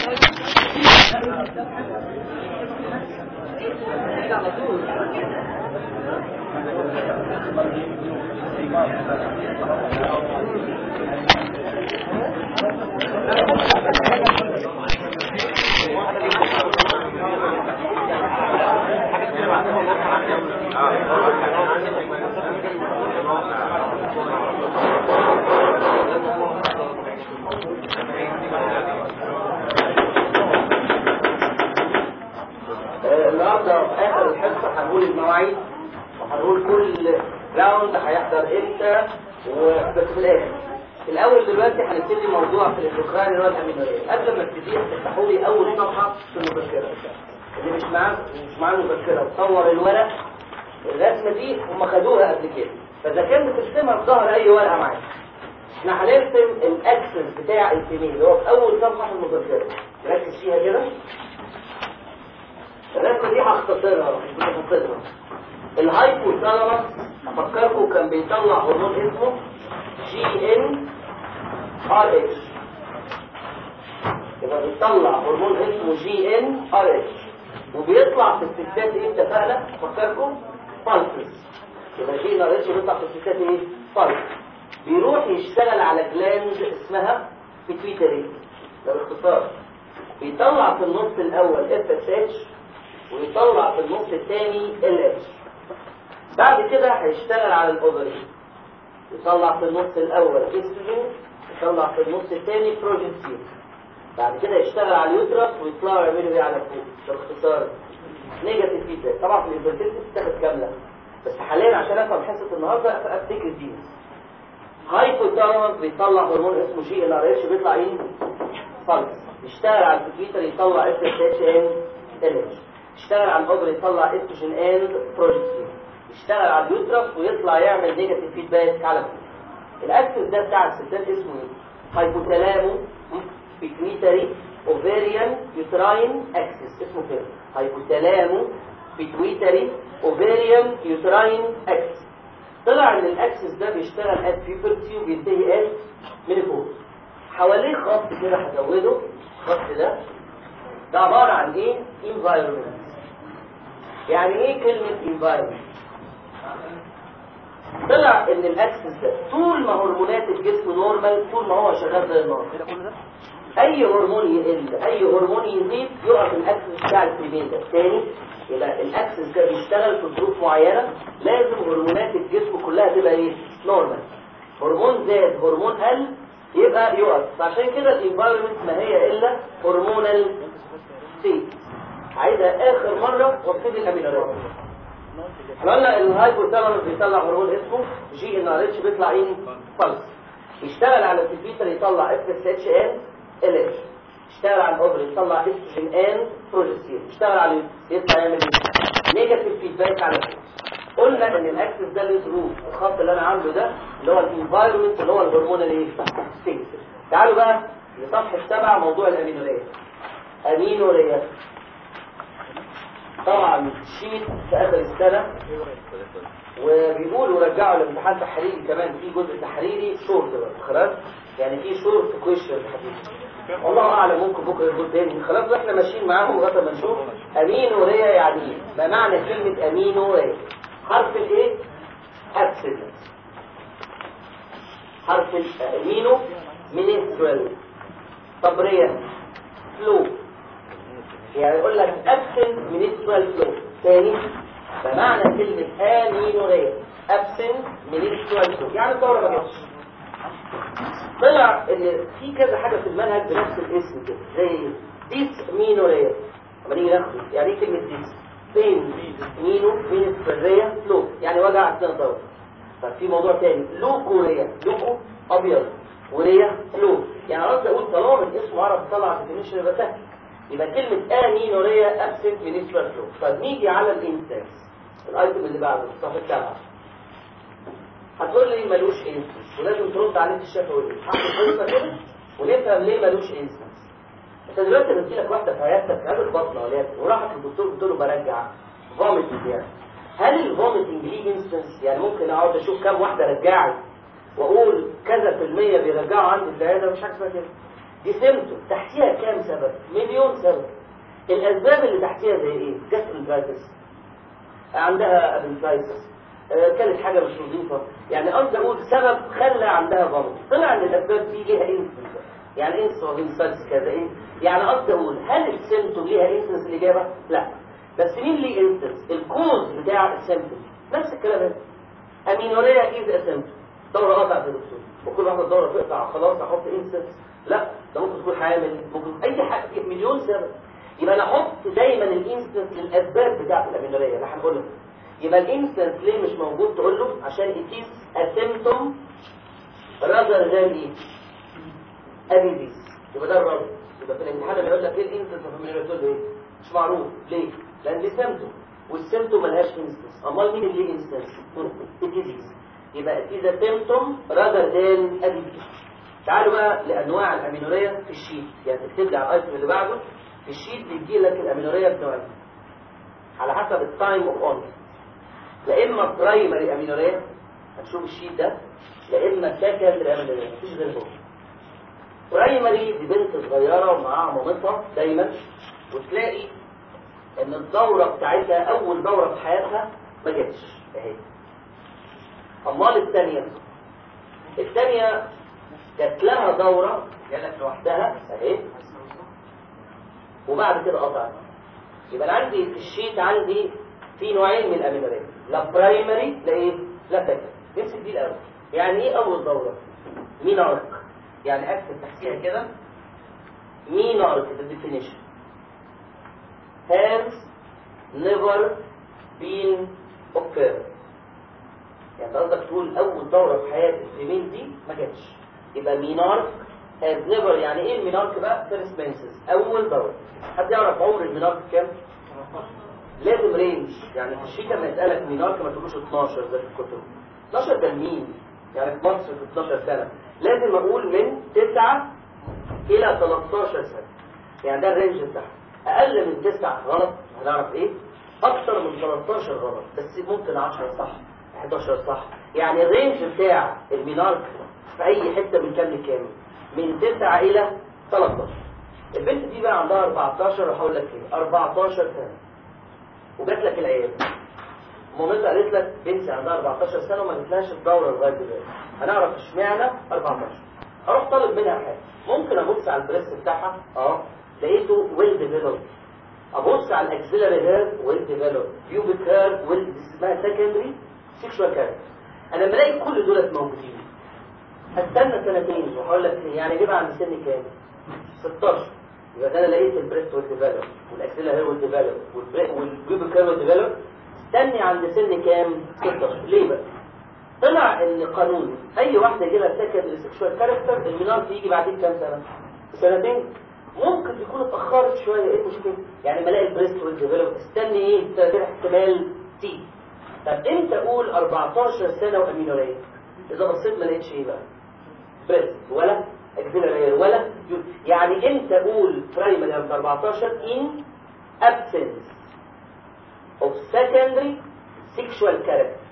آه، النهارده في اخر الحصه هنقول المواعيد وهنقول كل راوند هيحضر امتى وبس في الاخر الاول دلوقتي هنبتدي موضوع في الاندوكراين اللي هو الامينوريه قبل ما ابتدي تفتحوا لي اول صفحه في المذكره اللي مش معاه مش معاه المذكره تصور الورق الرسمه دي هم خدوها قبل كده فاذا كان بترسمها في ظهر اي ورقه معاك احنا هنرسم الاكسس بتاع الفيميل اللي هو في اول صفحه في المذكره ركز فيها كده الرسمه دي هختصرها مش بتفصلها الهايبوثالاموس افكركم كان بيطلع هرمون اسمه جي ان ار اتش يبقى بيطلع هرمون اسمه جي ان ار اتش وبيطلع في الستات ايه اتفقنا افكركم بالسز يبقى جي ان ار اتش بيطلع في الستات ايه بالس بيروح يشتغل على جلاند اسمها بيتويتري ده باختصار بيطلع في النص الاول اف اس اتش ويطلع في النص الثاني ال اتش بعد كده هيشتغل على الاوفري يطلع في النص الاول استروجين يطلع في النص الثاني بروجستين بعد كده يشتغل على اليوترس ويطلعوا يعملوا ايه على فوق ده باختصار نيجاتيف فيدباك طبعا في الانفيرتيلتي بتاخد كامله بس حاليا عشان افهم حصه النهارده افتكر دي هايبوثالاموس بيطلع هرمون اسمه جي ان ار اتش بيطلع ايه فالس يشتغل على الكمبيوتر يطلع اف اس اتش ان ال اتش يشتغل على الاوفر يطلع استروجين اند بروجستين يشتغل على اليوترس ويطلع يعمل نيجاتيف فيدباك على فوق الاكسس ده بتاع الستات اسمه ايه هايبوثالامو بيتويتري اوفيريان يوتراين اكسس اسمه كده هايبوثالامو بيتويتري اوفيريان يوتراين اكسس طلع ان الاكسس ده بيشتغل ات بيبرتي وبينتهي ات مينيبوز حواليه خط كده هزوده الخط ده ده عباره عن ايه environment يعني ايه كلمه environment طلع ان الاكسس ده طول ما هرمونات الجسم نورمال طول ما هو شغال زي النار اي هرمون يقل اي هرمون يزيد يقف الاكسس بتاع الفيميل ده تاني يبقى الاكسس ده بيشتغل في ظروف معينه لازم هرمونات الجسم كلها تبقى ايه نورمال هرمون زاد هرمون قل يبقى يقف فعشان كده الانفايرمنت ما هي الا هرمونال ستيت عايزها اخر مره وابتدي الامينورات احنا قلنا ان الهايبوثالاموس بيطلع هرمون اسمه جي ان ار اتش بيطلع ايه فالس يشتغل على الكمبيوتر يطلع اف اس اتش ان ال اتش يشتغل على الاوفر يطلع استروجين ان بروجستين يشتغل على يطلع يعمل ايه نيجاتيف فيدباك على الفوق قلنا ان الاكسس ده له ظروف الخط اللي انا عامله ده اللي هو الانفايرمنت اللي هو الهرمون الايه ستيت تعالوا بقى لصفحه سبعه موضوع الامينوريات امينوريات طبعا شيت في اخر السنه وبيقولوا رجعوا الامتحان تحريري كمان في جزء تحريري شورت بقى خلاص يعني في شورت كويشن حبيبي والله اعلم ممكن بكره يقول تاني خلاص احنا ماشيين معاهم لغايه ما نشوف امينوريا يعني ايه ما معنى كلمه امينوريا حرف الايه ابسل حرف الامينو منسترال طب ريا فلو يعني يقول لك absent menstrual flow تاني فمعنى كلمة امينوريا absent menstrual flow يعني الدورة ما جاتش طلع ان في كذا حاجة في المنهج بنفس الاسم كده زي ديس مينوريا لما نيجي ناخد يعني ايه كلمة ديس بين مينو منستراليا فلو يعني وجع اثناء الدورة طب في موضوع تاني لوكوريا لوكو ابيض وريا فلو يعني قصدي اقول طالما من اسمه عرف طلع ديفينيشن يبقى سهل يبقى كلمة امينوريا ابسنت منسترال فلو طب نيجي على الانسنس الايتم اللي بعده الصفحة السابعة هتقول لي ملوش انسنس ولازم ترد عليه الشفوي هاخد قصة كده ونفهم ليه ملوش انسنس انت دلوقتي قلت لك واحدة في عيادتك في عيادة بطنة وليكن وراحت للدكتور قلت له برجع فوميتنج يعني هل الفوميتنج ليه انسنس يعني ممكن اقعد اشوف كام واحدة رجعت واقول كذا في المية بيرجعوا عندي في العيادة مش حاجة اسمها كده دي سيمتوم تحتيها كام سبب 100 مليون سبب الاسباب اللي تحتيها زي ايه جاسترنترايتس عندها ابنترايتس كانت حاجه مش نظيفه يعني قصدي اقول سبب خلى عندها ضغط طلع ان الاسباب دي ليها انسنس يعني انسنس وانسنس كذا ايه يعني قصدي اقول هل السيمتوم ليها انسنس الاجابه لا بس مين ليه انسنس الكوز بتاع السيمتوم نفس الكلام ده امينوريا از اسيمتوم دوره قطعت يا دكتور وكل واحده دوره تقطع خلاص احط انسنس لا ده ممكن تكون حامل ممكن اي حاجه مليون سبب يبقى انا احط دايما الانستنس للاسباب بتاعت الامينوريه اللي هنقولها يبقى الانستنس ليه مش موجود تقول له عشان it is a symptom rather than ايه ابيديس يبقى ده الرد يبقى في الامتحان اللي يقول لك ايه الانستنس في الامينوريه تقول له ايه مش معروف ليه لان دي سيمتوم والسيمتوم ملهاش انستنس امال مين اللي ليه انستنس الديزيز يبقى it is a symptom rather than ابيديس تعالوا بقى لانواع الامينوريه في الشيت يعني تكتب لي على الايتم اللي بعده في الشيت بيجي لك الامينوريه بنوعين على حسب التايم اوف اون لا اما برايمري امينوريه هتشوف الشيت ده لا اما سكندري امينوريه مفيش غير هو برايمري دي بنت صغيره ومعاها مامتها دايما وتلاقي ان الدوره بتاعتها اول دوره في حياتها ما جاتش اهي امال الثانيه الثانيه جات لها دوره جالت لوحدها اهي وبعد كده قطعت يبقى انا عندي في الشيت عندي في نوعين من الامينوريه لا برايمري لا ايه لا سكندري نمسك دي الاول يعني ايه اول دوره مينارك يعني اكتب تحتيها كده مينارك ده ديفينيشن has never been occurred يعني قصدك تقول اول دوره في حياه الفيميل دي ما جاتش يبقى مينارك has never يعني ايه المينارك بقى فيرست بنسز اول دوره حد يعرف عمر المينارك كام لازم رينج يعني في الشيكه لما يسالك مينارك ما تقولوش 12 زي في الكتب 12 ده لمين يعني في مصر في 12 سنه لازم اقول من 9 الى 13 سنه يعني ده الرينج بتاعها اقل من 9 غلط هنعرف ايه اكتر من 13 غلط بس ممكن 10 صح 11 صح يعني الرينج بتاع المينارك في اي حته من كام لكام من 9 الى 13 البنت دي بقى عندها 14 وهقول لك ايه 14 سنه وجات لك العيال مامتها قالت لك بنتي عندها 14 سنه وما جاتلهاش الدوره لغايه دلوقتي هنعرف اشمعنى 14 اروح طالب منها حاجه ممكن ابص على البريست بتاعها اه لقيته ويل ديفلوب ابص على الاكسلري هير ويل ديفلوب بيوبيك هير ويل اسمها سكندري سيكشوال كاركتر انا لما الاقي كل دولت موجودين هستنى سنتين وهقول لك يعني جيبها عند سن كام 16 يبقى انا لقيت البريست والديفلوب والاكسلري هير والديفلوب والبيوبيك هير والديفلوب استني عند سن كام 16 ليه بقى طلع ان قانون اي واحده يجي لها سكندري سيكشوال كاركتر المينار يجي بعدين كام سنه سنتين ممكن تكون اتاخرت شويه ايه المشكله يعني ما الاقي البريست والديفلوب استني ايه سنتين احتمال تي طب امتى اقول 14 سنه وامينوريه اذا بصيت ما لقيتش ايه بقى بريست ولا اكسلري ولا يعني امتى اقول برايمري عند 14 in absence of secondary sexual character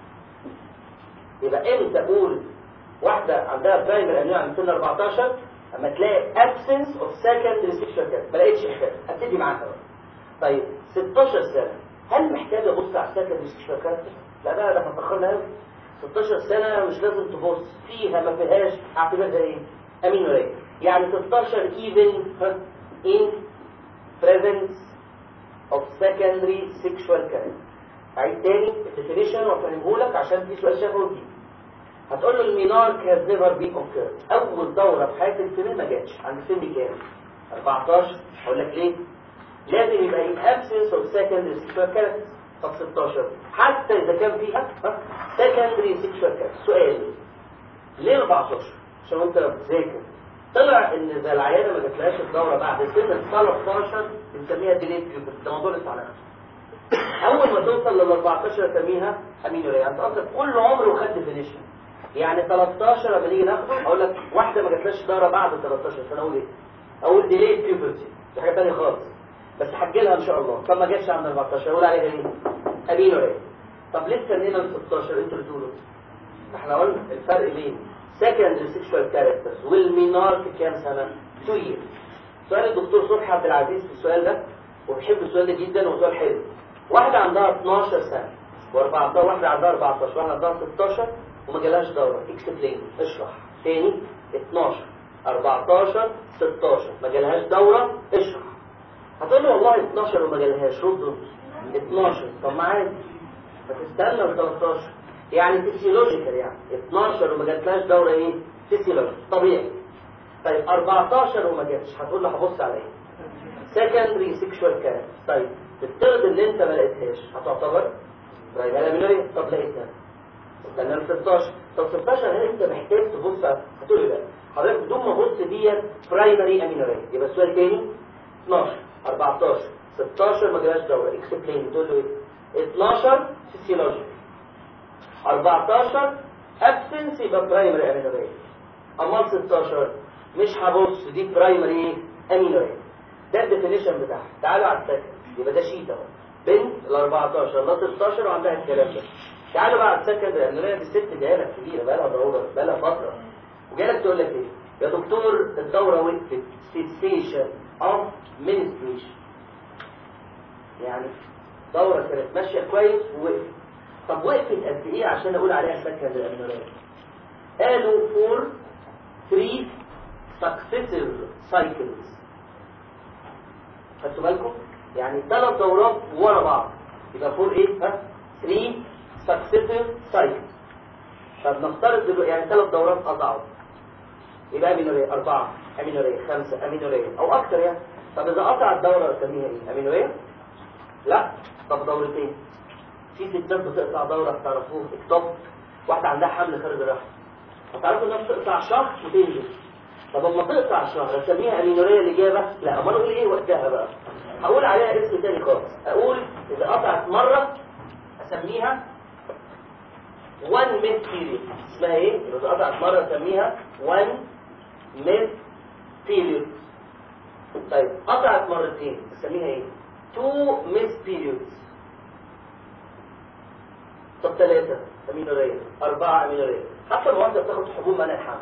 يبقى امتى اقول واحدة عندها برايمري انواع عند سن 14 اما تلاقي absence of secondary sexual character ما لقيتش حاجة ابتدي معاها بقى طيب 16 سنة هل محتاج ابص على secondary sexual character؟ لا بقى ده احنا اتاخرنا قوي 16 سنة مش لازم تبص فيها ما فيهاش اعتبرها ايه؟ امينورية يعني 16 even in presence of secondary sexual character عيد تاني الديفينيشن وافهمه لك عشان في سؤال شافه فيه هتقول له المينارك هاز نيفر بين اوكيرد اول دوره في حياه الفيميل ما جاتش عند سن كام 14 هقول لك ليه لازم يبقى in absence of secondary sexual character طب 16 حتى اذا كان فيها secondary sexual character سؤال ليه 14 عشان انت بتذاكر طلع ان اذا العياده ما جاتلهاش الدوره بعد سن ال 13 بنسميها ديليت ده موضوع لسه على اول ما توصل لل 14 اسميها امينوريا انت اصلا كل عمر وخد ديفينيشن يعني 13 لما نيجي ناخده اقول لك واحده ما جاتلهاش دوره بعد 13 سنه اقول ايه اقول ديليت بيوبرتي دي حاجه ثانيه خالص بس هحجلها ان شاء الله طب ما جاتش عند 14 اقول عليها ايه امينوريا طب لسه منين ال 16 انتوا اللي تقولوا احنا قلنا الفرق بين secondary sexual characters والمينارك كام سنه 2 years سؤال الدكتور دكتور صبحي عبد العزيز في السؤال ده وبيحب السؤال ده جدا وسؤال حلو واحده عندها 12 سنه و14 واحده عندها 14 واحده عندها 16 وما جالهاش دوره اكسبلين اشرح تاني 12 14 16 ما جالهاش دوره اشرح هتقول له والله 12 وما جالهاش رد 12 طب ما عادي فتستنى ل 13 يعني فيسيولوجيكال يعني 12 وما جاتلهاش دوره ايه فيسيولوجيكال طبيعي طيب 14 وما جاتش هتقول له هبص على ايه سكندري سيكشوال كاركتر طيب الثird اللي انت ما لقيتهاش هتعتبر برايمري امينوريا طب لقيتها استنى ل 16 طب 16 هل انت محتاج تبص هتقول لي لا حضرتك بدون ما ابص ديت برايمري امينوريا يبقى السؤال تاني 12 14 16 ما جالهاش دوره اكسبلين تقول له ايه 12 فيسيولوجي 14 ابسنس يبقى برايمري امينوريا امال 16 مش هبص دي برايمري امينوريا ده الديفينيشن بتاعها تعالوا على السكن يبقى ده شيت اهو بنت ال 14 ل 16 وعندها الكلام ده تعالوا بقى على السكن امينوريا دي الست جايه كبيره بقى لها دوره بقى لها فتره وجايه تقول لك ايه يا دكتور الدوره وقفت سيسيشن اوف منستريشن يعني دوره كانت ماشيه كويس ووقفت طب وقفت قد ايه عشان اقول عليها سكن الامينوريا قالوا فور 3 successive cycles خدتوا بالكم يعني ثلاث دورات ورا بعض يبقى فور ايه ها 3 successive cycles طب نفترض دلوقتي يعني ثلاث دورات قطعوا يبقى امينوريا أربعة امينوريا خمسة امينوريا او اكتر يعني طب اذا قطع الدورة اسميها ايه امينوريا لا طب دورتين في ستات بتقطع دورة تعرفوه اكتوب واحدة عندها حمل خارج الرحم هتعرفوا انها بتقطع شهر وتنزل طب اما تقطع شهر اسميها امينوريا الاجابه لا امال اقول ايه وقتها بقى هقول عليها اسم تاني خالص اقول اذا قطعت مره اسميها 1 ميد بيريود اسمها ايه اذا قطعت مره اسميها 1 ميد بيريود طيب قطعت مرتين اسميها ايه 2 ميد بيريودز طب ثلاثه امينوريا اربعه امينوريا حتى لو واحده بتاخد حبوب منع الحمل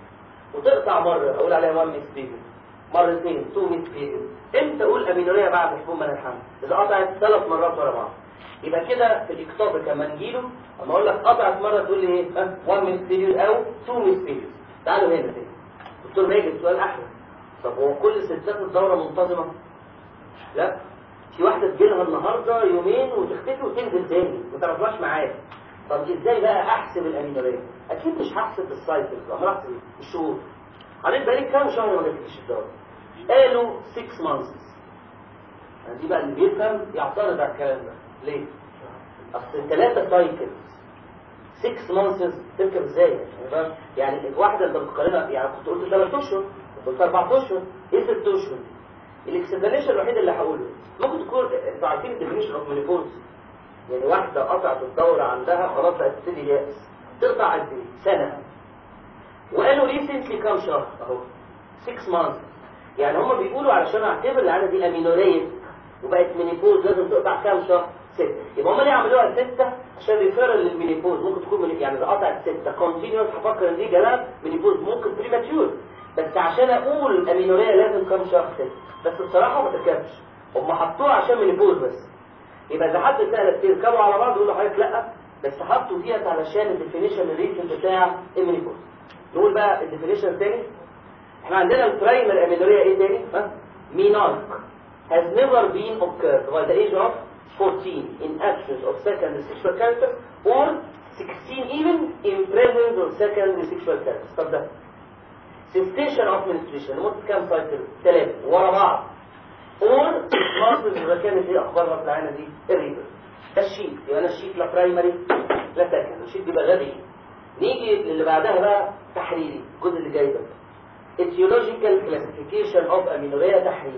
وتقطع مرة أقول عليها 1 ميس بيريود مرتين 2 ميس بيريود امتى أقول أمينوريا بعد حبوب من الحمل إذا قطعت ثلاث مرات ورا بعض يبقى كده في الإكتوبر كما نجيله أما أقول لك قطعت مرة تقول لي إيه 1 ميس بيريود أو 2 ميس بيريود تعالوا هنا تاني دكتور ماجد السؤال أحلى طب هو كل ستات الدورة منتظمة؟ لا في واحدة تجيلها النهاردة يومين وتختفي وتنزل تاني ما تعرفهاش معايا طب ازاي بقى احسب الامينوريا اكيد مش هحسب السايكلز امال احسب الشهور عليك بقالي كام شهر ما جاتليش الدوره قالوا 6 مانثس يعني دي بقى اللي بيفهم يعترض على الكلام ده ليه اصل ثلاثه سايكلز 6 مانثس تفكر ازاي يعني يعني الواحده انت بتقارنها يعني كنت قلت 3 اشهر قلت 4 اشهر ايه 6 اشهر الاكسبلانيشن الوحيد اللي هقوله ممكن تكون انتوا عارفين الديفينيشن اوف مينيبوز يعني واحدة قطعت الدورة عندها خلاص بقت تبتدي يأس تقطع قد ايه؟ سنة وقالوا ريسنتلي كام شهر اهو 6 مانث يعني هم بيقولوا علشان اعتبر العادة دي امينورية وبقت مينيبوز لازم تقطع كام شهر؟ ستة يبقى هم ليه عملوها ستة عشان ريفيرال للمينيبوز ممكن تكون من يعني اذا قطعت ستة كونتينيوس هفكر ان دي جلال مينيبوز ممكن بريماتيور بس عشان اقول امينورية لازم كام شهر ستة بس الصراحة ما تركبش هم حطوها عشان مينيبوز بس يبقى اذا حد سألك تركبوا على بعض يقول له حضرتك لا بس حطوا ديت علشان الديفينيشن الريسنت بتاع المينيبوز نقول بقى الديفينيشن الثاني احنا عندنا البرايمر امينوريا ايه تاني ها مينارك has never been occurred by the age of 14 in absence of secondary sexual character or 16 even in presence of secondary sexual character طب ده cessation of menstruation لمدة كام سايكل؟ ثلاثة ورا بعض اور مصر اذا كانت ايه اخبارها في العينه دي الريبر ده الشيت يبقى انا الشيت لا برايمري لا سكند الشيت بيبقى غبي نيجي للي بعدها بقى تحريري الجزء اللي جاي ده etiological classification of amenorrhea تحريري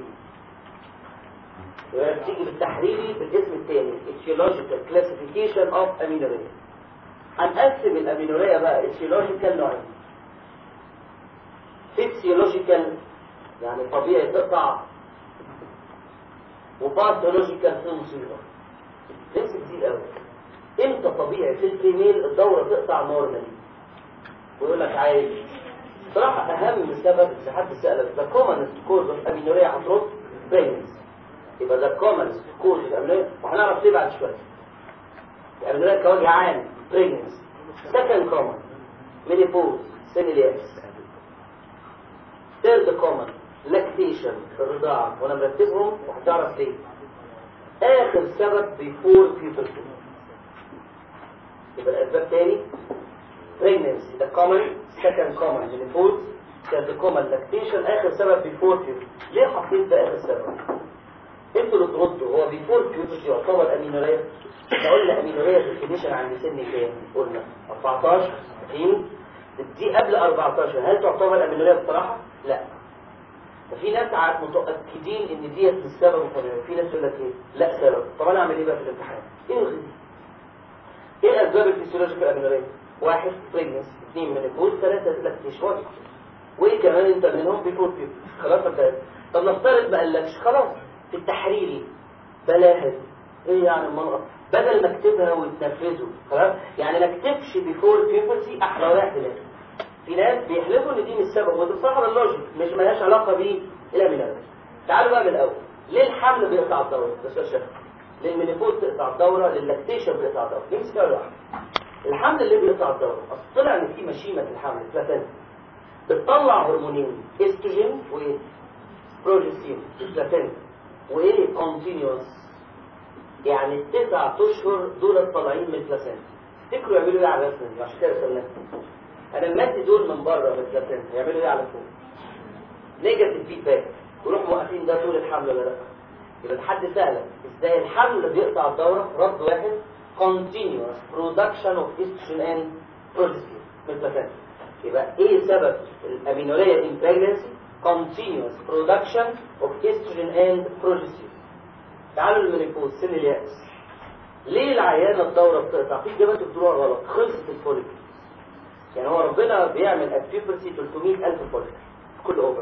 يبقى بتيجي بالتحريري بالاسم الثاني etiological classification of amenorrhea هنقسم الامينوريا بقى etiological نوعين physiological يعني طبيعي تقطع وباثولوجيكال في مصيبه لسه كتير قوي امتى طبيعي في الفيميل الدوره تقطع نورمالي ويقول لك عادي بصراحة أهم سبب إذا حد سألك the commonest cause of amenorrhea هترد pregnancy يبقى the commonest cause of amenorrhea وهنعرف ليه بعد شوية الأمينوريا كوجه عام pregnancy second common menopause سن اليأس third common lactation الرضاعة وأنا مرتبهم وهتعرف ليه آخر سبب before puberty يبقى الأسباب تاني pregnancy the common second common menopause third common lactation آخر سبب before puberty ليه حطيت ده آخر سبب؟ انتوا اللي تردوا هو before puberty يعتبر أمينوريا احنا قلنا أمينوريا definition عند سن كام؟ قلنا 14 20 دي قبل 14 هل تعتبر أمينوريا بصراحة؟ لا ففي ناس عاد متأكدين ان ديت السبب الطبيعي في ناس يقول لك ايه لا سبب طب انا اعمل ايه بقى في الامتحان الغي دي ايه الاسباب الفسيولوجية الامينورية واحد بريجنس اثنين منيبوز ثلاثة لاكتيشن وايه كمان انت منهم بيفور بيفور خلاص انت طب نفترض ما قالكش خلاص في التحريري بلاهز ايه يعني المنقط بدل ما اكتبها وتنفذه خلاص يعني ما اكتبش بيفور بيبرتي احلى ولا احتمال في ناس بيحلفوا ان دي مش السبب وده بصراحه اللوجيك مش مالهاش علاقه بيه الامينات تعالوا بقى من الاول ليه الحمل بيقطع الدوره ده سؤال شهر ليه المينيبوز تقطع الدوره للاكتيشن بيقطع الدوره دي مش واحده الحمل اللي بيقطع الدوره اصل طلع ان في مشيمه في الحمل بلاتين بتطلع هرمونين استروجين وايه بروجستين بلاتين وايه كونتينيوس يعني التسع اشهر دول طالعين من البلاتين تفتكروا يعملوا ايه على الرسم دي عشان كده سميناها انا المادي دول من بره من البلاتين هيعملوا ايه على فوق نيجاتيف فيدباك ويروحوا موقفين ده طول الحمل ولا لا يبقى الحد سهله ازاي الحمل بيقطع الدوره رد واحد continuous production of estrogen and progesterone من البلاتين يبقى ايه سبب الامينوريا in pregnancy continuous production of estrogen and progesterone تعالوا المينيبوز سن اليأس ليه العيانه الدوره بتقطع في اجابات بتقولوها غلط خلصت الفوليكل يعني هو ربنا بيعمل اكتيفيتي 300000 فوليكل كل اوفر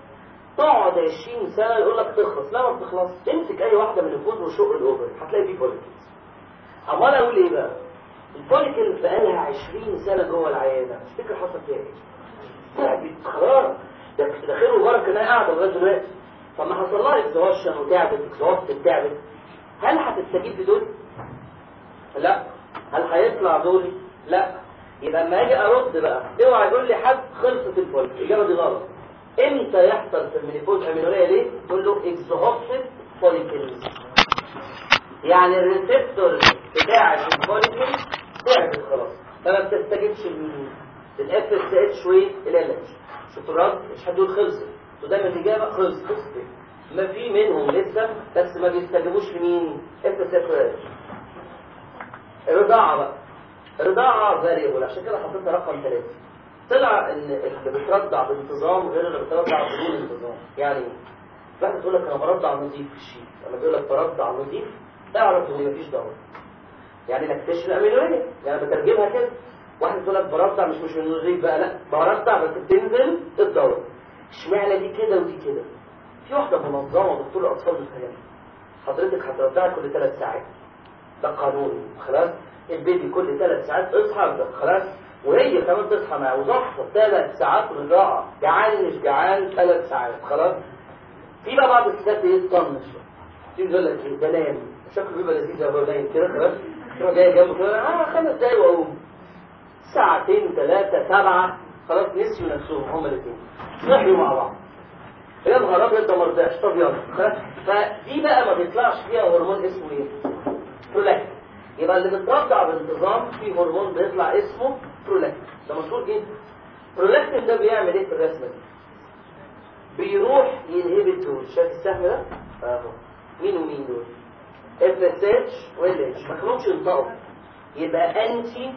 تقعد 20 سنه يقول لك تخلص لا ما بتخلص امسك اي واحده من الفوز وشق الاوفر هتلاقي فيه فوليكلز امال اقول ايه بقى الفوليكل بقالها 20 سنه جوه العياده تفتكر حصل فيها ايه يعني خلاص ده ده خير وبركه انها قاعده لغايه دلوقتي طب ما حصل لها اكزوشن وتعبت اكزوست تعبت هل هتستجيب لدول؟ لا هل هيطلع دول؟ لا يبقى اما اجي ارد بقى اوعى يقول لي حد خلصت الفوليكل الاجابه دي غلط امتى يحصل في المينيبوز امينوريا ليه؟ تقول له اكزوستد فوليكلز يعني الريسبتور بتاع الفوليكل تعبت خلاص فما بتستجيبش للاف اس اتش والال اتش شفتوا الرد مش حد يقول خلصت ودايما الاجابه خلصت خلصت ما في منهم لسه بس ما بيستجيبوش لمين اف اس اتش الرضاعه بقى الرضاعه فاريبل عشان كده حطيتها رقم ثلاثه طلع ان اللي بترضع بانتظام غير اللي بترضع بدون انتظام يعني ايه؟ واحد تقول لك انا برضع نظيف في الشيء لما بيقول لك برضع نظيف اعرف ان مفيش دواء يعني نكتشف الامينوريا يعني بترجمها كده واحد تقول لك برضع مش مش من نظيف بقى لا برضع بس بتنزل الدواء اشمعنى دي كده ودي كده في واحده منظمه دكتور الاطفال بتفهمها حضرتك هترضعي كل ثلاث ساعات ده قانوني خلاص البيبي كل ثلاث ساعات اصحى خلاص وهي كمان تصحى معاه وضغطه ثلاث ساعات رضاعه جعان مش جعان ثلاث ساعات خلاص في بقى بعض الستات يطنش تيجي يقول لك ايه بنام شكله بيبقى لذيذ وهو نايم كده خلاص تروح جاي جنبه كده اه خمس دقايق واقوم ساعتين ثلاثه سبعه خلاص نسيوا نفسهم هما الاثنين صحيوا مع بعض يا نهار ابيض ده ما رضعش طب يلا خلاص فدي بقى ما بيطلعش فيها هرمون اسمه ايه؟ برولاكتين يبقى اللي بترضع بانتظام في هرمون بيطلع اسمه برولاكتين ده مشهور جدا برولاكتين ده بيعمل ايه في الرسمه دي بيروح ينهبت دول شايف السهم ده اهو مين ومين دول اف اس اتش وال اتش ما كانوش ينطقوا يبقى انتي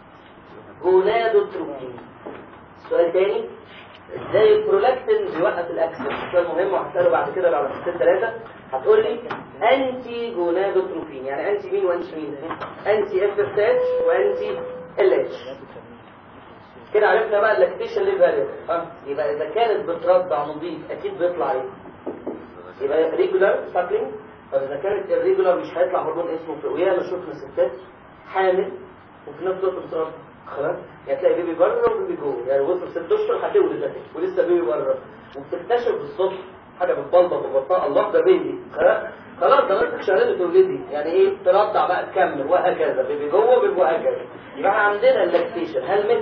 جونادوتروبين سؤال تاني ازاي البرولاكتين بيوقف الاكسس سؤال مهم وهساله بعد كده بعد حصتين ثلاثه هتقول لي انتي جونادوتروبين يعني انتي مين وانتي مين انتي اف اس اتش وانتي ال اتش كده عرفنا بقى اللاكتيشن ليه فاليو اه يبقى اذا كانت بترضع نظيف اكيد بيطلع ايه يبقى ريجولار ساكلينج طب اذا كانت الريجولار مش هيطلع هرمون اسمه وياما شفنا ستات حامل وفي نفس الوقت بترضع خلاص يعني تلاقي بيبي بره وبيبي جوه يعني وصل ست اشهر هتولد اهي ولسه بيبي بره وبتكتشف الصبح حاجه بتبلبط وبطاقه الله ده بيبي خلاص خلاص ده نفسك شغاله تولدي يعني ايه ترضع بقى تكمل وهكذا بيبي جوه بيبي وهكذا يبقى احنا عندنا اللاكتيشن هل